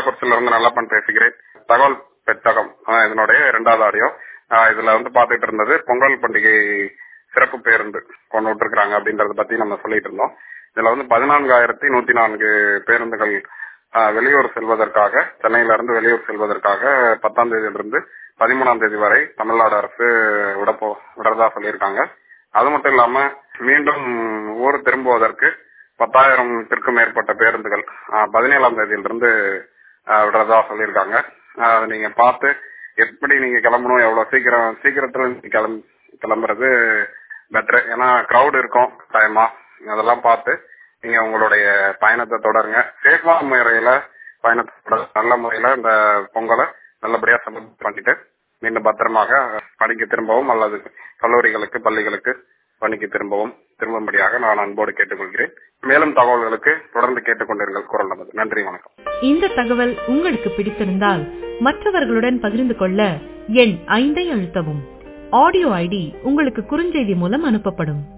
கள்ளக்குறிச்சியில இருந்து நல்லப்பன் பேசுகிறேன் தகவல் பெட்டகம் ஆஹ் இதனுடைய இரண்டாவது ஆடியோ ஆஹ் இதுல வந்து பாத்துட்டு இருந்தது பொங்கல் பண்டிகை சிறப்பு பேருந்து கொண்டு விட்டுருக்காங்க அப்படின்றத பத்தி நம்ம சொல்லிட்டு இருந்தோம் இதுல வந்து பதினான்காயிரத்தி நூத்தி நான்கு பேருந்துகள் ஆஹ் வெளியூர் செல்வதற்காக சென்னையில இருந்து வெளியூர் செல்வதற்காக பத்தாம் தேதியிலிருந்து பதிமூணாம் தேதி வரை தமிழ்நாடு அரசு விடப்போ விடுறதா சொல்லியிருக்காங்க அது மட்டும் இல்லாம மீண்டும் ஊர் திரும்புவதற்கு பத்தாயிரத்திற்கும் மேற்பட்ட பேருந்துகள் ஆஹ் பதினேழாம் தேதியிலிருந்து ஆஹ் விடுறதா சொல்லியிருக்காங்க ஆஹ் அதை நீங்க பார்த்து எப்படி நீங்க கிளம்பணும் எவ்வளவு சீக்கிரம் சீக்கிரத்துல நீங்க கிளம்ப கிளம்புறது பெட்டர் ஏன்னா கிரௌட் இருக்கும் டைமா அதெல்லாம் பார்த்து நீங்க உங்களுடைய பயணத்தை தொடருங்க சேஃபான முறையில பயணத்தை தொடர் நல்ல முறையில இந்த பொங்கலை நல்லபடியா செலிப்ரேட் பண்ணிட்டு மீண்டும் பத்திரமாக பணிக்கு திரும்பவும் அல்லது கல்லூரிகளுக்கு பள்ளிகளுக்கு பணிக்கு திரும்பவும் திரும்பும்படியாக நான் அன்போடு கேட்டுக்கொள்கிறேன் மேலும் தகவல்களுக்கு தொடர்ந்து கேட்டுக்கொண்டிருங்கள் குரல் நமது நன்றி வணக்கம் இந்த தகவல் உங்களுக்கு பிடித்திருந்தால் மற்றவர்களுடன் பகிர்ந்து கொள்ள எண் ஐந்தை அழுத்தவும் ஆடியோ ஐடி உங்களுக்கு குறுஞ்செய்தி மூலம் அனுப்பப்படும்